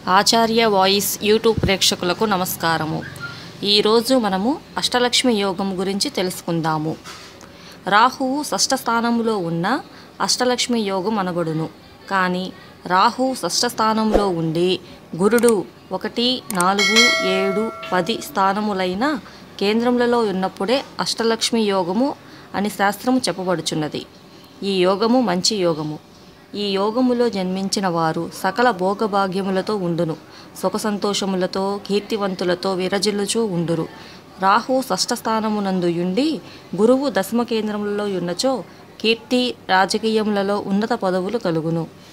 ఆచార్య voice YouTube ప్రేక్షకులకు నమస్కారము ఈరోజు మనము అష్టలక్ష్మి యోగం గురించి తెలుసుకుందాము రాహువు షష్ఠ స్థానంలో ఉన్న అష్టలక్ష్మి యోగం అనబడును కానీ రాహు షష్ఠ స్థానంలో ఉండి గురుడు ఒకటి నాలుగు ఏడు పది స్థానములైన కేంద్రములలో ఉన్నప్పుడే అష్టలక్ష్మి యోగము అని శాస్త్రము చెప్పబడుచున్నది ఈ యోగము మంచి యోగము ఈ యోగములో జన్మించిన వారు సకల భోగభాగ్యములతో ఉండును సుఖ సంతోషములతో కీర్తివంతులతో విరజిల్లుచూ ఉండురు రాహు షష్ఠస్థానమునందు యుండి గురువు దశమ కేంద్రములలో ఉన్నచో కీర్తి రాజకీయములలో ఉన్నత పదవులు కలుగును